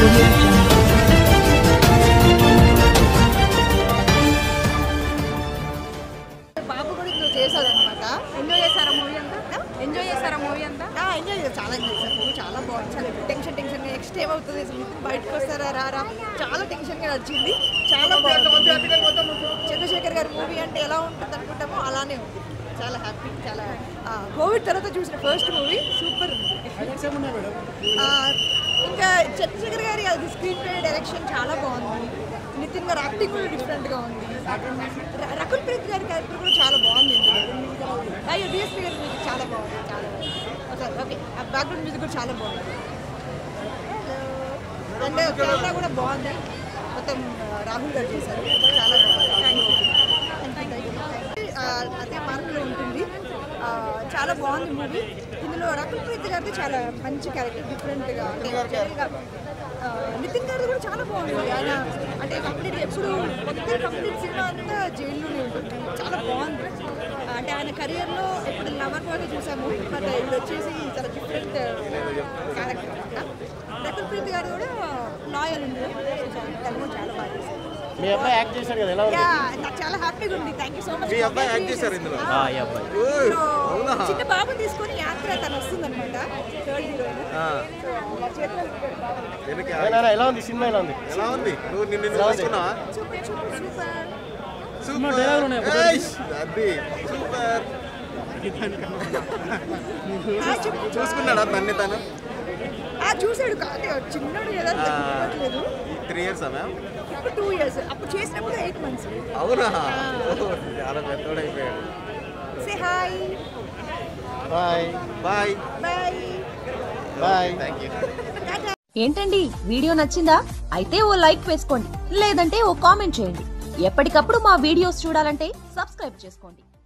audio jungle. బాబు కూడా ఇందులో చేశాడు అనమాట ఎంజాయ్ చేశారా మూవీ అంతా ఎంజాయ్ చేశారా మూవీ అంతా ఎంజాయ్ చేశారు చాలా ఎంజాయ్ చేశారు మూవీ చాలా బాగుంది చాలా టెన్షన్ టెన్షన్ నెక్స్ట్ ఏమవుతుంది అసలు నితిన్ బయటకు వస్తారా రారా చాలా టెన్షన్గా నడిచింది చాలా బాగుంది చంద్రశేఖర్ గారి మూవీ అంటే ఎలా ఉంటుంది అనుకుంటామో అలానే ఉంది చాలా హ్యాపీ చాలా ఆ, కోవిడ్ తర్వాత చూసిన ఫస్ట్ మూవీ సూపర్ ఇంకా చంద్రశేఖర్ గారి అది స్క్రీన్ ప్లే డైరెక్షన్ చాలా బాగుంది నితిన్ గారి యాక్టింగ్ కూడా డిఫరెంట్గా ఉంది ర- రకుల్ ప్రీత్ గారి క్యారెక్టర్ కూడా చాలా బాగుంది ఇందులో. అయ్యో డిఎస్పీ గారి మ్యూజిక్ చాలా బాగుంది చాలా బాగుంది ఓకే ఆ బ్యాక్గ్రౌండ్ మ్యూజిక్ కూడా చాలా బాగుంది అండ్ కెమెరా కూడా బాగుంది మొత్తం ఆ, రాహుల్ గారు చేశారు చాలా బాగుంది థ్యాంక్ యూ అదే మార్కులో ఉంటుంది ఆ, చాలా బాగుంది మూవీ ఇందులో రకుల్ ప్రీత్ గారిది చాలా మంచి క్యారెక్టర్ డిఫరెంట్గా అంటే జనరల్గా ఆ, నితిన్ గారిది కూడా చాలా బాగుంది ఆయన అంటే కంప్లీట్ ఎప్పుడు మొత్తం కంప్లీట్ సినిమా అంతా జైల్లోనే ఉంటుంది చాలా బాగుంది ఆ, అంటే ఆయన కెరియర్లో ఎప్పుడు లవర్ బాగా చూసాము బట్ ఇప్పుడు వచ్చేసి చాలా డిఫరెంట్ క్యారెక్టర్ అనమాట రకుల్ ప్రీత్ గారు కూడా లాయర్ ఉంది తను కూడా చాలా బాగా చేశారు మీ అబ్బాయి యాక్ట్ చేశారు కదా ఎలా ఉంది యా నాకు చాలా హ్యాపీగా ఉంది థ్యాంక్ యూ సో మచ్ మీ అబ్బాయి యాక్ట్ చేశారు ఇందులో ఆ, ఈ అబ్బాయి ఓయ్, సో, అవునా చిన్న బాబు తీసుకొని యాత్ర తను వస్తుందన్నమాట థర్డ్ హీరోయిన్ ఆ, మా చేతిలో పెట్టాడు బాబు. వెనక ఏనారా, ఎలా ఉంది సినిమా ఎలా ఉంది ఎలా ఉంది నువ్వు నిన్ను నిన్ను ఎలా ఉంది? చూసుకున్నావా సూపర్ సూపర్ సూపర్ సూపర్ ఏయ్, అది సూపర్ ఆ, చెప్పు. చూసుకున్నాడా తన్ని తను ఆ, చూశాడు కానీ చిన్నోడు కదా తెలియట్లేదు త్రీ ఇయర్స్ మ్యామ్ ఇప్పుడు టూ ఇయర్స్ అప్పుడు చేసినప్పుడు ఎయిట్ మంత్స్ అవునా ఓ, చాలా పెద్దోడైపోయాడు say hi bye bye bye bye thank you టాటా ఏంటండి వీడియో నచ్చిందా అయితే ఓ లైక్ వేసుకోండి లేదంటే ఓ కామెంట్ చేయండి ఎప్పటికప్పుడు మా వీడియోస్ చూడాలంటే సబ్స్క్రైబ్ చేసుకోండి